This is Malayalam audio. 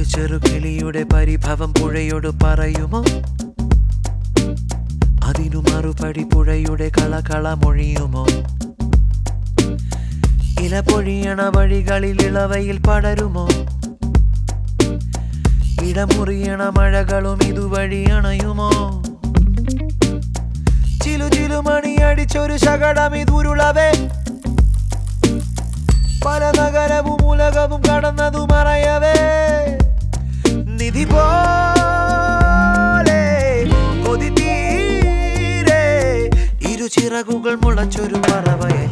ഒരു ചെറുകിളിയുടെ പരിഭവം പുഴയോട് പറയുമോ അതിനു മറുപടി പുഴയുടെ കളകള മൊഴിയുമോ ഇല പൊഴിയണ വഴികളിൽ ഇളവയിൽ പടരുമോ ഇടമുറിയണ മഴകളും ഇതുവഴി അണയുമോ ചിലു ചിലു മണിയടിച്ചൊരു ശകടം ഇതുരുളവേ പല നഗരവും ഉലകവും കടന്നതു മറയവേ നിധി പോലെ കൊതി തീരെ ഇരുചിറകുകൾ മുളച്ചൊരു പറവയെ